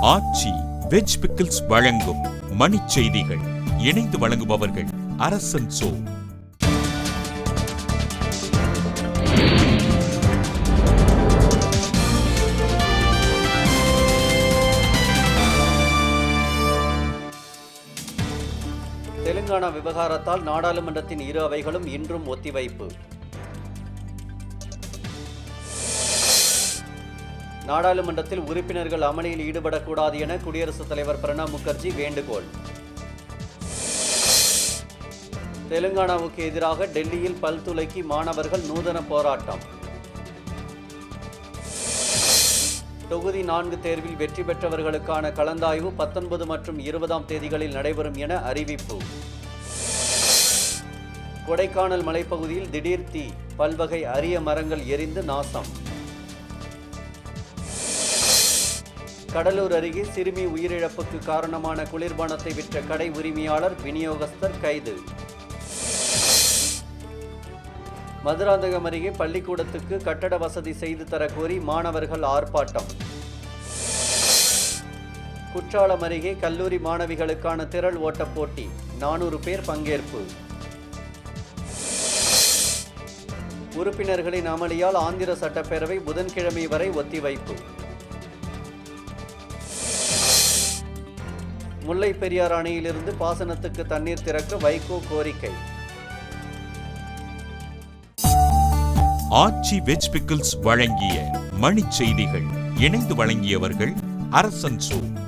ஆச்சி veg pickles வழங்கும் மணிச் செய்திகள் இணைந்து வழங்குபவர்கள் அரசன் சோ தெலுங்கானா விவகாரத்தால் நாடாளுமன்றத்தின் இரு அவைகளும் இன்றும் ஒத்திவைப்பு நாடாளுமன்றத்தில் உறுப்பினர்கள் அமளியில் ஈடுபடக்கூடாது என குடியரசுத் தலைவர் பிரணாப் முகர்ஜி வேண்டுகோள் தெலுங்கானாவுக்கு எதிராக டெல்லியில் பல்துலைக்கு மாணவர்கள் நூதன போராட்டம் தொகுதி நான்கு தேர்வில் வெற்றி பெற்றவர்களுக்கான கலந்தாய்வு பத்தொன்பது மற்றும் இருபதாம் தேதிகளில் நடைபெறும் என அறிவிப்பு கொடைக்கானல் மலைப்பகுதியில் திடீர் தீ பல்வகை அரிய மரங்கள் எரிந்து நாசம் கடலூர் அருகே சிறுமி உயிரிழப்புக்கு காரணமான குளிர்பானத்தை விற்ற கடை உரிமையாளர் விநியோகஸ்தர் கைது மதுராந்தகம் அருகே பள்ளிக்கூடத்துக்கு கட்டட வசதி செய்து தர கோரி மாணவர்கள் ஆர்ப்பாட்டம் குற்றாலம் அருகே கல்லூரி மாணவிகளுக்கான திரள் ஓட்டப் போட்டி நானூறு பேர் பங்கேற்பு உறுப்பினர்களின் அமளியால் ஆந்திர சட்டப்பேரவை புதன்கிழமை வரை ஒத்திவைப்பு முல்லை பெரியார் அணையிலிருந்து பாசனத்துக்கு தண்ணீர் திறக்க வைகோ கோரிக்கை ஆச்சி வெஜ் பிக்கிள்ஸ் வழங்கிய மணிச் செய்திகள் இணைந்து வழங்கியவர்கள் அரசன் சோ